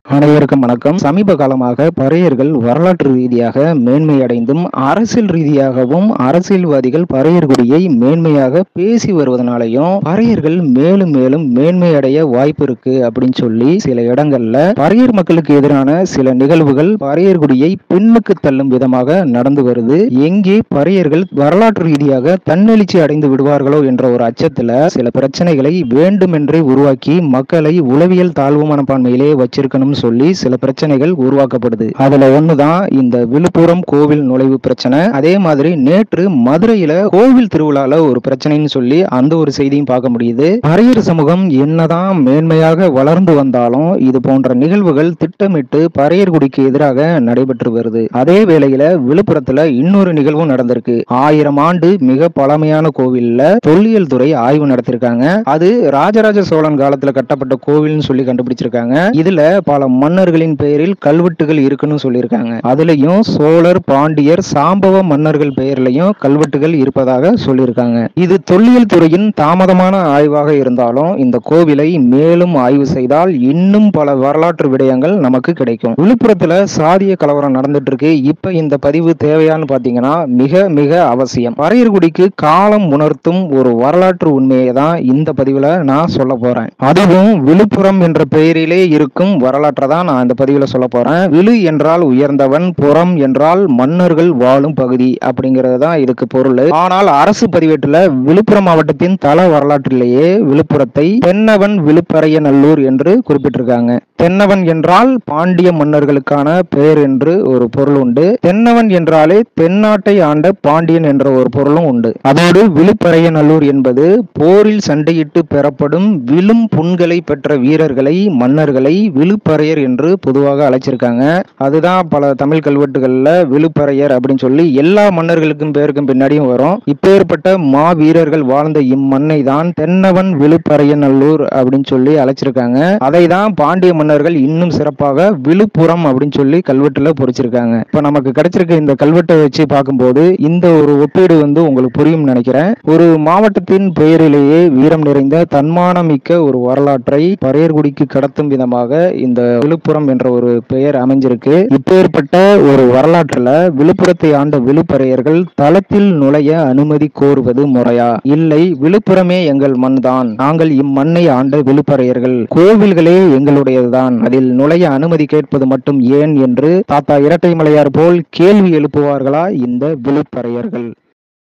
அனைவருக்கும் வணக்கம் சமீப காலமாக பறையர்கள் வரலாற்று ரீதியாக மேன்மையடைந்தும் அரசியல் ரீதியாகவும் அரசியல்வாதிகள் பறையர் குடியை மேன்மையாக பேசி வருவதனாலையும் பறையர்கள் மேலும் மேலும் மேன்மையடைய வாய்ப்பு இருக்கு அப்படின்னு சொல்லி சில இடங்கள்ல பறையர் மக்களுக்கு எதிரான சில நிகழ்வுகள் பறையர் குடியை பின்னுக்கு தள்ளும் விதமாக நடந்து வருது எங்கே பறையர்கள் வரலாற்று ரீதியாக தன்னெழுச்சி அடைந்து விடுவார்களோ என்ற ஒரு அச்சத்துல சில பிரச்சனைகளை வேண்டுமென்றே உருவாக்கி மக்களை உளவியல் தாழ்வு மனப்பான்மையிலே வச்சிருக்கணும்னு சொல்லி சில பிரச்சனைகள் உருவாக்கப்படுது அதுல ஒண்ணுதான் இந்த விழுப்புரம் கோவில் நுழைவு பிரச்சனை அதே மாதிரி நேற்று மதுரையில கோவில் திருவிழால ஒரு பிரச்சனைன்னு சொல்லி அந்த ஒரு செய்தியும் பார்க்க முடியுது பறையர் சமூகம் என்னதான் மேன்மையாக வளர்ந்து வந்தாலும் இது போன்ற நிகழ்வுகள் திட்டமிட்டு பறையர் குடிக்கு எதிராக நடைபெற்று வருது அதே வேளையில விழுப்புரத்துல இன்னொரு நிகழ்வும் நடந்திருக்கு ஆயிரம் ஆண்டு மிக பழமையான கோவில்ல தொல்லியல் துறை ஆய்வு நடத்திருக்காங்க அது ராஜராஜ சோழன் காலத்துல கட்டப்பட்ட கோவில்னு சொல்லி கண்டுபிடிச்சிருக்காங்க இதுல பல மன்னர்களின் பெயரில் கல்வெட்டுகள் இருக்குன்னு சொல்லியிருக்காங்க அதுலயும் சோழர் பாண்டியர் சாம்பவ மன்னர்கள் பெயர்லயும் கல்வெட்டுகள் இருப்பதாக சொல்லியிருக்காங்க இது தொல்லியல் துறையின் தாமதமான ஆய்வாக இருந்தாலும் இந்த கோவிலை மேலும் ஆய்வு செய்தால் இன்னும் பல வரலாற்று விடயங்கள் நமக்கு கிடைக்கும் விழுப்புரத்துல சாதிய கலவரம் நடந்துட்டு இருக்கு இப்ப இந்த பதிவு தேவையான்னு பாத்தீங்கன்னா மிக மிக அவசியம் பறையர்குடிக்கு காலம் உணர்த்தும் ஒரு வரலாற்று உண்மையை தான் இந்த பதிவுல நான் சொல்ல போறேன் அதுவும் விழுப்புரம் என்ற பெயரிலே இருக்கும் வரலாற்றை தான் நான் இந்த பதிவுல சொல்ல போறேன் விழு என்றால் உயர்ந்தவன் புறம் என்றால் மன்னர்கள் வாழும் பகுதி அப்படிங்கிறது தான் இதுக்கு பொருள் ஆனால் அரசு பதிவேட்டுல விழுப்புரம் மாவட்டத்தின் தல வரலாற்றிலேயே விழுப்புரத்தை தென்னவன் விழுப்பரையநல்லூர் என்று குறிப்பிட்டிருக்காங்க தென்னவன் என்றால் பாண்டிய மன்னர்களுக்கான பெயர் என்று ஒரு பொருள் உண்டு தென்னவன் என்றாலே தென்னாட்டை ஆண்ட பாண்டியன் என்ற ஒரு பொருளும் உண்டு அதோடு விழுப்பரையநல்லூர் என்பது போரில் சண்டையிட்டு பெறப்படும் விழும் புண்களை பெற்ற வீரர்களை மன்னர்களை விழுப்பறையர் என்று பொதுவாக அழைச்சிருக்காங்க அதுதான் பல தமிழ் கல்வெட்டுகள்ல விழுப்பறையர் அப்படின்னு சொல்லி எல்லா மன்னர்களுக்கும் பேருக்கும் பின்னாடியும் வரும் இப்பேற்பட்ட மா வீரர்கள் வாழ்ந்த இம்மண்ணை தான் தென்னவன் விழுப்பறையநல்லூர் அப்படின்னு சொல்லி அழைச்சிருக்காங்க அதை தான் பாண்டிய மன்னர்கள் இன்னும் சிறப்பாக விழுப்புரம் அப்படின்னு சொல்லி கல்வெட்டுல பொறிச்சிருக்காங்க இப்ப நமக்கு கிடைச்சிருக்க இந்த கல்வெட்டை வச்சு பார்க்கும்போது இந்த ஒரு ஒப்பீடு வந்து உங்களுக்கு புரியும் நினைக்கிறேன் ஒரு மாவட்டத்தின் பெயரிலேயே வீரம் நிறைந்த தன்மானம் மிக்க ஒரு வரலாற்றை பறையர்குடிக்கு கடத்தும் விதமாக இந்த விழுப்புரம் என்ற ஒரு பெயர் அமைஞ்சிருக்கு இப்பேற்பட்ட ஒரு வரலாற்றுல விழுப்புரத்தை ஆண்ட விழுப்பறையர்கள் தளத்தில் நுழைய அனுமதி கோருவது முறையா இல்லை விழுப்புரமே எங்கள் மண் தான் நாங்கள் இம்மண்ணை ஆண்ட விழுப்பறையர்கள் கோவில்களே எங்களுடையதுதான் அதில் நுழைய அனுமதி கேட்பது மட்டும் ஏன் என்று தாத்தா இரட்டைமலையார் போல் கேள்வி எழுப்புவார்களா இந்த விழுப்பறையர்கள்